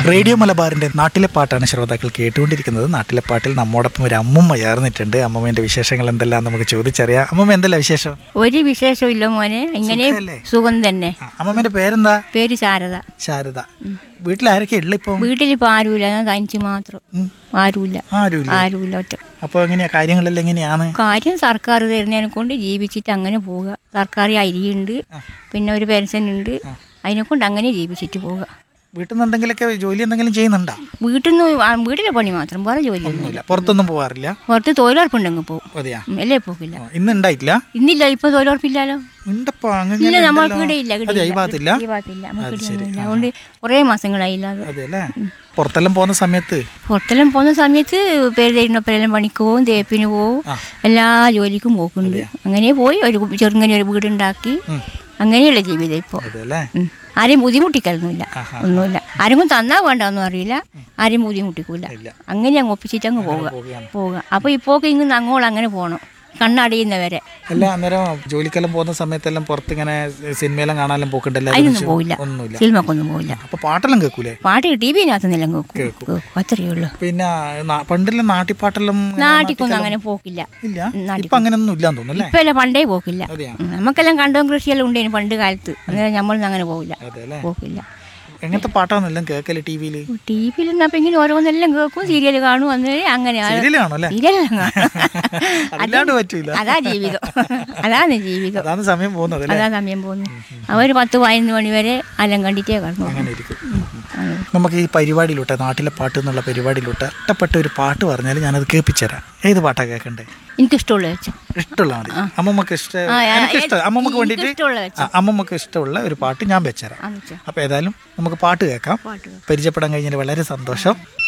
Radio മലബാറിന്റെ നാട്ടിലെ പാട്ടാണ് ശ്രോതാക്കൾ കേട്ടുകൊണ്ടിരിക്കുന്നത് നാട്ടിലെ പാട്ടിൽ നമ്മോടൊപ്പം ഒരു അമ്മുമ്മ ചേർന്നിട്ടുണ്ട് അമ്മമ്മേന്റെ വിശേഷങ്ങൾ എന്തെല്ലാം നമുക്ക് ചോദിച്ചറിയാം അമ്മമ്മ എന്തല്ല വിശേഷം ഒരു വിശേഷമില്ല മോനെ ഇങ്ങനെ സുഖല്ലേ? സുഖം തന്നെ ആ, അമ്മമ്മേന്റെ പേരെന്താ പേര് ശാരദ ശാരദ വീട്ടിൽ ആരൊക്കെ ഉള്ള ഇപ്പൊ വീട്ടിലിപ്പോൾ ആരുമില്ല ഞാൻ തനിച്ച് മാത്രം ആരുമില്ല ആരുമില്ല ആരുമില്ല ഒറ്റ അപ്പൊ എങ്ങനെയാ കാര്യങ്ങളെല്ലാം എങ്ങനെയാണ് കാര്യം സർക്കാർ തരുന്നതിനെ കൊണ്ട് ജീവിച്ചിട്ട് അങ്ങനെ പോവുക സർക്കാർ അരിയുണ്ട് പിന്നെ ഒരു പെൻഷൻ ഉണ്ട് അതിനെ കൊണ്ട് അങ്ങനെ ജീവിച്ചിട്ട് പോവുക വീട്ടിൽ നിന്ന് എന്തെങ്കിലുമൊക്കെ ജോലി എന്തെങ്കിലും ചെയ്യുന്നുണ്ടോ വീട്ടിൽ നിന്ന് വീട്ടിലെ പണി മാത്രം വേറെ ജോലിയൊന്നും ഇല്ല പുറത്തൊന്നും പോകാറില്ല പുറത്ത് തൊഴിലുറപ്പുണ്ടെങ്കിൽ പോകും അതെയാ ഉം, അല്ലേ പോകില്ല ആ, ഇന്ന് ഉണ്ടായിട്ടില്ല ഇന്നില്ല ഇപ്പൊ തൊഴിലുറപ്പില്ലല്ലോ ഉണ്ടപ്പോ ഇല്ല അങ്ങനെ നമ്മൾക്ക് ഇവിടെ ഇല്ല ഇവിടെ അതെ ഈ ഇല്ല. ഭാഗത്തില്ല ഈ ഭാഗത്തില്ല നമുക്ക് ഇവിടെയൊന്നുമില്ല. അതുകൊണ്ട് കുറേ മാസങ്ങളായില്ല അത് അതെ അല്ലേ പുറത്തെല്ലാം പോകുന്ന സമയത്ത് പുറത്തെല്ലാം പോകുന്ന സമയത്ത് പേര് തരുന്നപ്പോഴെല്ലാം പണിക്ക് പോവും തേപ്പിന് പോവും ആ. എല്ലാ ജോലിക്കും പോക്കുണ്ട് അങ്ങനെ പോയി ഒരു ചെറുങ്ങനെ ഒരു വീടുണ്ടാക്കി അങ്ങനെയുള്ള ജീവിതം ഇപ്പോൾ അതെ അല്ലേ ആരെയും ബുദ്ധിമുട്ടിക്കലൊന്നുമില്ല ഒന്നുമില്ല ആരെങ്കിലും തന്നാ വേണ്ടെന്നും അറിയില്ല ആരെയും ബുദ്ധിമുട്ടിക്കൂല ഇല്ല. അങ്ങനെ അങ്ങ് ഒപ്പിച്ചിട്ട് അങ്ങ് പോവുക പോവുകയാണ്. പോവുക അപ്പോൾ ഇപ്പോൾ ഇങ്ങനെ അങ്ങോളം അങ്ങനെ പോകണം കണ്ണടയുന്നവരെ അല്ല അന്നേരം ജോലിക്കെല്ലാം പോകുന്ന സമയത്തെല്ലാം പുറത്ത് ഇങ്ങനെ സിനിമയെല്ലാം കാണാനെല്ലാം പോക്കുണ്ടല്ലോ അതിനൊന്നും പോവില്ല ഒന്നുമില്ല സിനിമക്കൊന്നും പോവില്ല അപ്പൊ പാട്ടെല്ലാം കേൾക്കൂലേ പാട്ട് ടി വിനകത്തുനിന്നെല്ലാം കേൾക്കും കേൾക്കും അത്രയേ ഉള്ളൂ പിന്നെ നാ- പണ്ടെല്ലാം നാട്ടിപ്പാട്ടെല്ലാം ഇങ്ങനെ നാട്ടിക്കൊന്നും അങ്ങനെ പോക്കില്ല ഇല്ല നാട്ടിൽ ഇപ്പൊ അങ്ങനെയൊന്നും ഇല്ലാന്ന് തോന്നുന്നു അല്ലേ ഇപ്പൊ എല്ലാം പണ്ടേ പോക്കില്ല അതെയാ ഉം, നമുക്കെല്ലാം കണ്ടവും കൃഷിയെല്ലാം ഉണ്ടേന് പണ്ട് കാലത്ത് അന്നേരം നമ്മളൊന്നും അങ്ങനെ പോകില്ല അതെ അല്ലേ പോക്കില്ല എങ്ങനത്തെ പാട്ടാണെല്ലാം കേൾക്കല് ടി വിയില് ടി വിയിൽ നിന്നപ്പോൾ ഇങ്ങനെ ഓരോന്നെല്ലാം കേൾക്കും സീരിയൽ കാണും അന്നേരം അങ്ങനെ സീരിയല് കാണും അല്ലേ സീരിയലെല്ലാം കാണും അതില്ലാണ്ട് പറ്റൂല അതാ ജീവിതം അതാണ് ജീവിതം അതാണ് സമയം പോകുന്നത് അല്ലേ അതാ സമയം പോകുന്നത് അവർ പത്ത് പതിനൊന്ന് മണി വരെ അലം കണ്ടിട്ടേ കടന്നു അങ്ങനെ ഇരിക്കും നമുക്ക് ഈ പരിപാടിയിലോട്ടെ നാട്ടിലെ പാട്ട് എന്നുള്ള പരിപാടിയിലോട്ട് ഇഷ്ടപ്പെട്ട ഒരു പാട്ട് പറഞ്ഞാൽ ഞാനത് കേൾപ്പിച്ചുതരാം ഏത് പാട്ടാ കേൾക്കണ്ടേ എനിക്കിഷ്ടമുള്ള വെച്ചാൽ ഇഷ്ടമുള്ള മതി അമ്മമ്മക്ക് ഇഷ്ട ആ, ആ, എനിക്ക് ഇഷ്ടം അമ്മമ്മക്ക് എനിക്ക് വേണ്ടിയിട്ട് ഇഷ്ടമുള്ള വെച്ചോ. ആ, അമ്മമ്മക്ക് ഇഷ്ടമുള്ള ഒരു പാട്ട് ഞാൻ വെച്ചുതരാം ആ വെച്ചോ അപ്പോൾ ഏതായാലും നമുക്ക് പാട്ട് കേൾക്കാം പാട്ട് പരിചയപ്പെടാൻ കഴിഞ്ഞതിൽ വളരെ സന്തോഷം